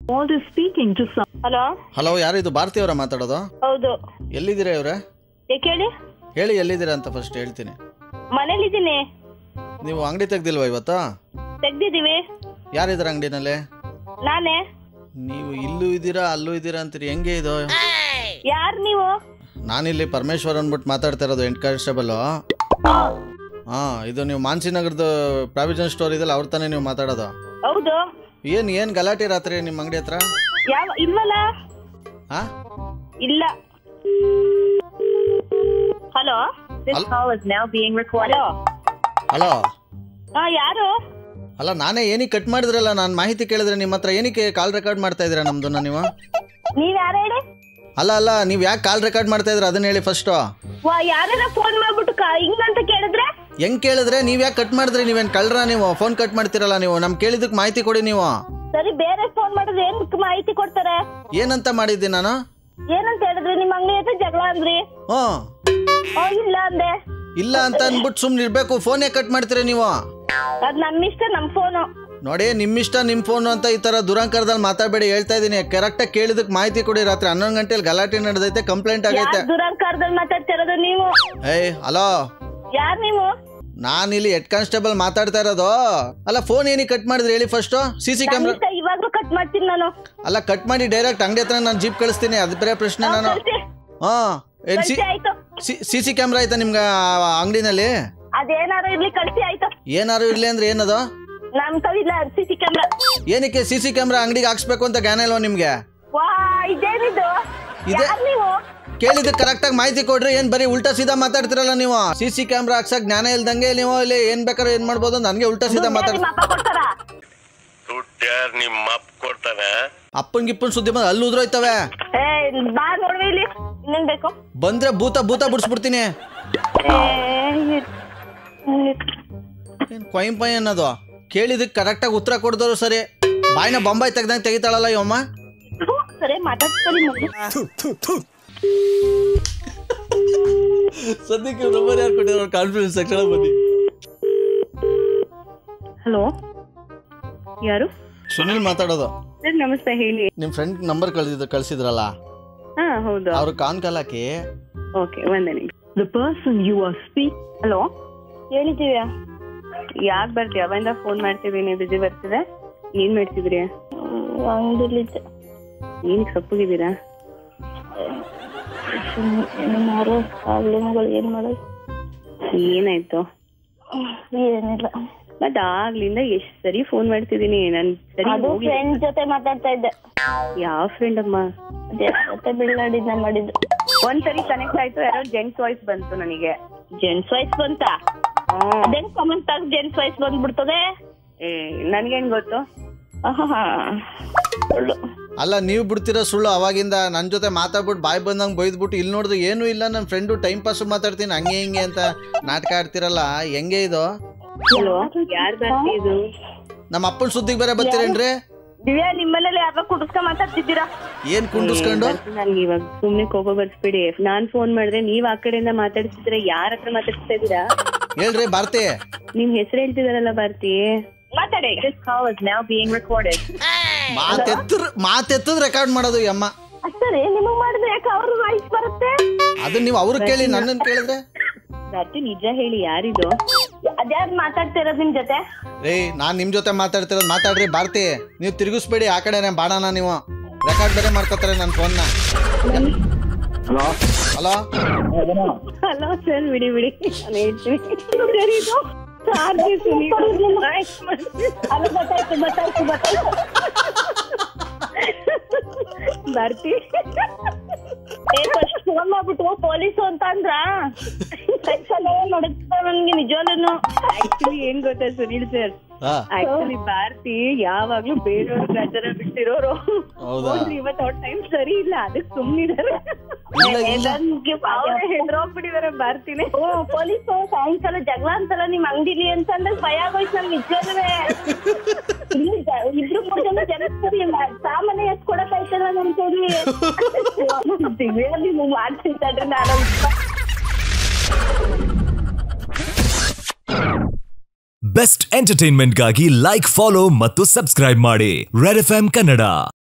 Call is speaking to some. Hello hello ಯಾರು ಇದು ಭಾರತಿ ಅವರ ಮಾತಾಡೋದು ಹೌದು ಎಲ್ಲಿದ್ದೀರಾ ಇವ್ರೆ ಯಾಕೆ ಹೇಳಿ ಹೇಳಿ ಎಲ್ಲಿದ್ದೀರಾ ಅಂತ ಫಸ್ಟ್ ಹೇಳ್ತೀನಿ ಮನೇಲಿದ್ದೀನಿ ನೀವು ಅಂಗಡಿ ತೆಗ್ದಿಲ್ವಾ ಇವತ್ತು ತೆಗ್ದಿದೀವಿ ಯಾರಿದ್ದೀರ ಅಂಗಡಿನಲ್ಲಿ ನಾನೇ ನೀವು ಇಲ್ಲೂ ಇದ್ದೀರಾ ಅಲ್ಲೂ ಇದ್ದೀರಾ ಅಂತೀರಿ ಹೆಂಗೆ ಇದು ಯಾರ್ ನೀವು ನಾನಿಲ್ಲಿ ಪರಮೇಶ್ವರ್ ಅಂದ್ಬಿಟ್ಟು ಮಾತಾಡ್ತಾ ಇರೋದು ಎಂಟ್ ಕಾನ್ಸ್ಟೇಬಲು ಹಾಂ ಇದು ನೀವು ಮಾನ್ಸಿನಗರದ ಪ್ರಾವಿಷನ್ ಸ್ಟೋರ್ ಇದೆಯಲ್ಲ ಅವ್ರ ತಾನೇ ನೀವು ಮಾತಾಡೋದು ಹೌದು ಏನು ಏನು ಗಲಾಟೆ ರಾತ್ರಿ ನಿಮ್ಮ ಅಂಗಡಿ ಹತ್ರ ಯಾವ ಇಲ್ವಲ್ಲ ಹಾಂ ಇಲ್ಲ hello This Hello? call is now being recorded. Hello hello ಹಾ ಯಾರು ಅಲ್ಲ ನಾನೇ ಏನಕ್ಕೆ ಕಟ್ ಮಾಡಿದ್ರಲ್ಲ ನಾನು ಮಾಹಿತಿ ಕೇಳಿದ್ರೆ ನಿಮ್ಮ ಹತ್ರ ಏನಕ್ಕೆ ಕಾಲ್ ರೆಕಾರ್ಡ್ ಮಾಡ್ತಾ ಇದ್ದೀರಾ ನಮ್ದನ್ನ ನೀವು ನೀವ್ ಯಾರು ಹೇಳಿ ಅಲ್ಲ ಅಲ್ಲ ನೀವು ಯಾಕೆ ಕಾಲ್ ರೆಕಾರ್ಡ್ ಮಾಡ್ತಾ ಇದ್ದೀರಾ ಅದನ್ನ ಹೇಳಿ ಫಸ್ಟು ವಾ ಯಾರ ಫೋನ್ ಮಾಡ್ಬಿಟ್ಟು ಕ- ಹಿಂಗಂತ ಕೇಳಿದ್ರೆ ಹೆಂಗ್ ಕೇಳಿದ್ರೆ ನೀವ್ ಯಾಕೆ ಕಟ್ ಮಾಡಿದ್ರಿ ನೀವೇನ್ ಕಳ್ರ ನೀವು ಫೋನ್ ಕಟ್ ಮಾಡ್ತಿರಲ್ಲ ನೀವು ನಮ್ ಕೇಳಿದಕ್ಕೆ ಮಾಹಿತಿ ಕೊಡಿ ನೀವು ಸರಿ ಬೇರೆ ಫೋನ್ ಮಾಡಿದ್ರೆ ಏನ್ ಮಾಹಿತಿ ಕೊಡ್ತಾರೆ ಏನಂತ ಮಾಡಿದ್ದೆ ನಾನು ಏನಂತ ಹೇಳಿದ್ರಿ ನಿಮ್ ಅಂಗಡಿ ಹತ್ರ ಜಗಳ ಅಂದ್ರಿ ಹ್ಮ್ ಓ ಇಲ್ಲ ಅಂದೆ ಇಲ್ಲ ಅಂತ ಅನ್ಬಿಟ್ಟು ಸುಮ್ನೆ ಇರ್ಬೇಕು ಫೋನ್ ಯಾಕೆ ಕಟ್ ಮಾಡ್ತೀರಾ ನೀವು ಅದ್ ನಮ್ಮಿಷ್ಟ ನಮ್ ಫೋನು ನೋಡಿ ನಿಮ್ಮಿಷ್ಟ ನಿಮ್ ಫೋನ್ ಅಂತ ಈ ತರ ದುರಂಕಾರದಲ್ಲಿ ಮಾತಾಡಬೇಡಿ ಹೇಳ್ತಾ ಇದೀನಿ ಕರೆಕ್ಟಾಗಿ ಕೇಳಿದಕ್ಕೆ ಮಾಹಿತಿ ಕೊಡಿ ರಾತ್ರಿ ಹನ್ನೊಂದು ಗಂಟೆಲಿ ಗಲಾಟೆ ನಡೆದೈತೆ ಕಂಪ್ಲೇಂಟ್ ಆಗೈತೆ ಯಾರ್ ದುರಂಕಾರದಲ್ಲಿ ಮಾತಾಡ್ತಿರೋದು ನೀವು ಏಯ್ ಹಲೋ ಯಾರ್ ನೀವು ನಾನು ಇಲ್ಲಿ ಹೆಡ್ ಕಾನ್ಸ್ಟೇಬಲ್ ಮಾತಾಡ್ತಾ ಇರೋದು ಅಲ್ಲ ಫೋನ್ ಏನಕ್ಕೆ ಕಟ್ ಮಾಡಿದ್ರಿ ಹೇಳಿ ಫಸ್ಟು ಸಿ ಸಿ ಕ್ಯಾಮ್ರಾ ನಮ್ಮಿಷ್ಟ ಇವಾಗ್ಲೂ ಕಟ್ ಮಾಡ್ತೀನಿ ನಾನು ಅಲ್ಲ ಕಟ್ ಮಾಡಿ ಡೈರೆಕ್ಟ್ ಅಂಗಡಿ ಹತ್ರ ನಾನು ಜೀಪ್ ಕಳಿಸ್ತೀನಿ ಅದು ಬೇರೆ ಪ್ರಶ್ನೆ ಹಾ, ನಾನು ಕಳ್ಸಿ. ಹಾಂ ಏನ್ ಸಿ ಕಳ್ಸಿ ಆಯ್ತು ಸಿ ಸಿ ಕ್ಯಾಮ್ರಾ ಆಯ್ತಾ ನಿಮ್ಗೆ ಅಂಗಡಿನಲ್ಲಿ ಅದೇನಾರು ಇರ್ಲಿ ಕಳ್ಸಿ ಆಯ್ತು ಏನಾರು ಇರ್ಲಿ ಅಂದ್ರೆ ಏನದು ನಮ್ ಕವಿಲ್ಲ ಸಿ ಸಿ ಕ್ಯಾಮ್ರಾ ಏನಕ್ಕೆ ಸಿ ಸಿ ಕ್ಯಾಮ್ರಾ ಅಂಗಡಿಗೆ ಹಾಕ್ಸ್ಬೇಕು ಅಂತ ಜ್ಞಾನ ಇಲ್ವಾ ನಿಮ್ಗೆ ವಾ ಇದೇನಿದು ಇದೆ. ಯಾರ್ ನೀವು ಕೇಳಿದ ಕರೆಕ್ಟಾಗಿ ಮಾಹಿತಿ ಕೊಡ್ರಿ ಏನ್ ಬರೀ ಉಲ್ಟಾ ಸೀದಾ ಮಾತಾಡ್ತಿರಲ್ಲ ನೀವು ಸಿ ಸಿ ಕ್ಯಾಮ್ರಾ ಹಾಕ್ಸಕ್ ಜ್ಞಾನ ಇಲ್ದಂಗೆ ನೀವು ಇಲ್ಲಿ ಏನ್ ಬೇಕಾದ್ರೆ ಏನ್ ಮಾಡ್ಬೋದು ನನಗೆ ಉಲ್ಟಾ ಸೀದಾ ದುಡ್ಡು ಮಾತಾಡ್ ನಿಮ್ಮ ಅಪ್ಪ ಕೊಡ್ತಾರ ದುಡ್ಡ್ಯಾರ್ ನಿಮ್ಮ ಅಪ್ಪ ಕೊಡ್ತಾನೆ ಅಪ್ಪನ್ ಗಿಪ್ಪನ್ ಸುದ್ದಿ ಬಂದು ಅಲ್ಲಿ ಉದ್ರೋಯ್ತವೆ ಏ ಬಾ ನೋಡ್ವಿ ಇಲ್ಲಿ ಇನ್ನೇನ್ ಬೇಕು ಬಂದ್ರೆ ಭೂತ ಭೂತ ಬಿಡಿಸ್ಬಿಡ್ತೀನಿ ಏ, ಇದ್- ಇದ್- ಏನ್ ಕೊಯಂ ಪೈ ಅನ್ನೋದು ಕೇಳಿದಕ್ಕೆ ಕರೆಕ್ಟಾಗಿ ಉತ್ತರ ಕೊಡ್ದವ್ರು ಸರಿ ಬಾಯಿನ ಬೊಂಬಾಯಿ ತೆಗ್ದಂಗೆ ತೆಗಿತಾಳಲ್ಲ ಇವಮ್ಮ ಥು, ಸರಿ ಮಾತಾಡ್ತಾರೆ ಮೊದ್ಲು. ಸದ್ಯಕ್ಕೆ ನಂಬರ್ ಯಾರು ಕೊಟ್ಟಿರೋ ಕಾನ್ಫಿಡೆನ್ಸ್ ತಕ್ಷಣ ಬನ್ನಿ ಹಲೋ ಯಾರು ಸುನಿಲ್ ಮಾತಾಡೋದು ಸರ್ ನಮಸ್ತೆ ಹೇಳಿ ನಿಮ್ ಫ್ರೆಂಡ್ ನಂಬರ್ ಕಳ್ಸಿದ್ ಕಳ್ಸಿದ್ರಲ್ಲ ಹಾ ಹೌದು ಅವ್ರು ಕಾನ್ ಕಾಲ್ ಹಾಕಿ ಓಕೆ ಒಂದೇ ನಿಮಿಷ The person you are speak. Hello ಹೇಳಿದೀವ್ಯಾ ಯಾಕೆ ಬರ್ತೀಯ ಅವಾಗಿಂದ ಫೋನ್ ಮಾಡ್ತಿದ್ದೀನಿ ಬಿಜಿ ಬರ್ತಿದೆ ಏನ್ ಮಾಡ್ತಿದ್ರಿ ಅಂಗಡಿಲಿದ್ದೆ ಏನಕ್ಕೆ ಸಪ್ಪಗಿದ್ದೀರಾ ಏನಾರು ಪ್ರಾಬ್ಲಮ್ಗಳು ಏನ್ ಮಾಡೋದು ಏನಾಯ್ತು ಏನಿಲ್ಲ ಮತ್ ಆಗ್ಲಿಂದ ಎಷ್ಟ್ ಸರಿ ಫೋನ್ ಮಾಡ್ತಿದೀನಿ ನನ್ ಸರಿ ಅದು ಹೋಗಿ ಫ್ರೆಂಡ್ ಜೊತೆ ಮಾತಾಡ್ತಾ ಇದ್ದೆ ಯಾವ ಫ್ರೆಂಡ್ ಅಮ್ಮ ಅದೇ ಜೊತೆ ಬೀಳಾಡಿದ್ನ ಮಾಡಿದ್ದು ಒಂದ್ಸರಿ ಕನೆಕ್ಟ್ ಆಯ್ತು ಯಾರೋ ಜೆಂಟ್ಸ್ ವಾಯ್ಸ್ ಬಂತು ನನಗೆ ಜೆಂಟ್ಸ್ ವಾಯ್ಸ್ ಬಂತ ಹ್ಮ್. ಅದೇನ್ ಕಾಮೆಂಟ್ ಆಗಿ ಜೆಂಟ್ಸ್ ವಾಯ್ಸ್ ಬಂದ್ಬಿಡ್ತದೆ ಏ ನನ್ಗೇನ್ ಗೊತ್ತು ಆಹಾಹಾ. ಸುಳ್ಳು ಅಲ್ಲ ನೀವು ಬಿಡ್ತಿರೋ ಸುಳ್ಳು ಅವಾಗಿಂದ ನನ್ನ ಜೊತೆ ಮಾತಾಡ್ಬಿಟ್ಟು ಬಾಯ್ ಬಂದಂಗೆ ಬೈದ್ಬಿಟ್ಟು ಇಲ್ಲಿ ನೋಡಿದ್ರೆ ಏನೂ ಇಲ್ಲ ನನ್ನ ಫ್ರೆಂಡು ಟೈಮ್ ಪಾಸ್ ಮಾತಾಡ್ತೀನಿ ಹಂಗೆ ಹಿಂಗೆ ಅಂತ ನಾಟಕ ಆಡ್ತಿರಲ್ಲ ಹೆಂಗೆ ಇದು ಹಲೋ ಯಾರ್ ಬರ್ತಿ ಇದು ನಮ್ಮ ಅಪ್ಪನ ಸುದ್ದಿಗೆ ಬೇರೆ ಬರ್ತೀರೇನ್ರಿ ದಿವ್ಯಾ ನಿಮ್ಮನೇಲಿ ಯಾರ ಕುಡಿಸ್ಕೊಂಡ್ ಮಾತಾಡ್ತಿದ್ದೀರಾ ಏನು ಕುಂಡಿಸ್ಕೊಂಡು ನನ್ಗೆ ಇವಾಗ ಸುಮ್ನೆ ಕೋಪ ಬರ್ಸ್ಬಿಡಿ ನಾನ್ ಫೋನ್ ಮಾಡಿದ್ರೆ ನೀವ್ ಆ ಕಡೆಯಿಂದ ಮಾತಾಡ್ತಿದ್ರೆ ಯಾರ ಹತ್ರ ಮಾತಾಡ್ತಾ ಇದ್ದೀರಾ ಹೇಳ್ರಿ ಭಾರತಿ ನಿಮ್ ಹೆಸರು ಹೇಳ್ತಿದಾರಲ್ಲ ಭಾರತಿ ಮಾತಾಡಿ This call is now being recorded. ಮಾತೆತ್ರ ಮಾತೆತ್ತದ್ ರೆಕಾರ್ಡ್ ಮಾಡೋದು ಈ ಅಮ್ಮ ಅಷ್ಟೇ ನಿಮಗ್ ಮಾಡಿದ್ರೆ ಯಾಕೆ ಅವ್ರ ವಾಯ್ಸ್ ಬರುತ್ತೆ ಅದನ್ನ ನೀವು ಅವ್ರು ಕೇಳಿ ನನ್ನನ್ನು ಕೇಳಿದ್ರೆ ಭಾರತಿ ನಿಜ ಹೇಳಿ ಯಾರಿದು ಅದ್ಯಾರು ಮಾತಾಡ್ತಿರೋದ್ ನಿಮ್ ಜೊತೆ ರೀ ನಾನು ನಿಮ್ಮ ಜೊತೆ ಮಾತಾಡ್ತಿರೋದು ಮಾತಾಡ್ರಿ ಭಾರತಿ ನೀವು ತಿರುಗಿಸ್ಬೇಡಿ ಆ ಕಡೆನೆ ಬಾಡಣ ನೀವು ರೆಕಾರ್ಡ್ ಬೇರೆ ಮಾಡ್ಕೋತಾರೆ ನನ್ನ ಫೋನ್ನ ಹಲೋ ಹಲೋ ಸರ್ ಬಿಡಿ ಬಿಡಿ ನಾನು ಹೇಳ್ತೀನಿ ಸರ್ ಇದು ಚಾರ್ಜಸ್ ಅದು ಗೊತ್ತಾಯ್ತು ಗೊತ್ತಾಯ್ತು ಗೊತ್ತಾಯ್ತು ಭಾರತಿ ಏ ಫಸ್ಟ್ ಫೋನ್ ಮಾಡ್ಬಿಟ್ಟು ಪೊಲೀಸು ಅಂತ ಅಂದ್ರ ಸೈಕಲ್ ನಡುತ್ತ ನನ್ಗೆ ನಿಜವಾಗ್ಲೂ ಆಕ್ಚುಲಿ ಏನ್ ಗೊತ್ತಾ ಸುನೀಲ್ ಸರ್ ಹಾ ಆಕ್ಚುಲಿ ಭಾರತಿ ಯಾವಾಗ್ಲೂ ಬೇರೆಯವ್ರ ಗ್ರಾಚಾರ ಬಿಟ್ಟಿರೋರು ಹೌದಾ? ಹೋದ್ರಿ ಇವತ್ತು ಅವ್ರ ಟೈಮ್ ಸರಿ ಇಲ್ಲ ಅದಕ್ಕೆ ಸುಮ್ನಿದಾರೆ ಇಲ್ಲ ಇಲ್ಲ ಅವ್ರೆ ಹೆದ್ರೋಗ್ಬಿಟ್ಟಿದಾರೆ ಭಾರತಿನೇ ಓ ಪೊಲೀಸು ಸಾಯಂಕಾಲ ಜಗಳ ಅಂತಲ್ಲ ನಿಮ್ ಅಂಗಡಿಲಿ ಅಂತಂದ್ರೆ ಭಯ ಆಗೋಯ್ತು ನನ್ಗೆ ನಿಜವಾಗ್ಲೂ ಇಲ್ಲಿ ಜ- ಇಬ್ರು ಮೂರು ಜನ ಜನಸ್ತೀರಿ ಸಾಮಾನ್ಯ ಎತ್ಕೊಡಕ್ ಆಯ್ತಲ್ಲ ನಮ್ ಕೈಲಿ ದಿವ್ಯ ನೀವು ಮಾಡ್ತಿದ್ದಾಡ್ರಿ ನಾನು ಬೆಸ್ಟ್ ಎಂಟರ್ಟೈನ್ಮೆಂಟ್ಗಾಗಿ ಲೈಕ್ ಫಾಲೋ ಮತ್ತು ಸಬ್ಸ್ಕ್ರೈಬ್ ಮಾಡಿ ರೆಡ್ ಎಫ್ ಕನ್ನಡ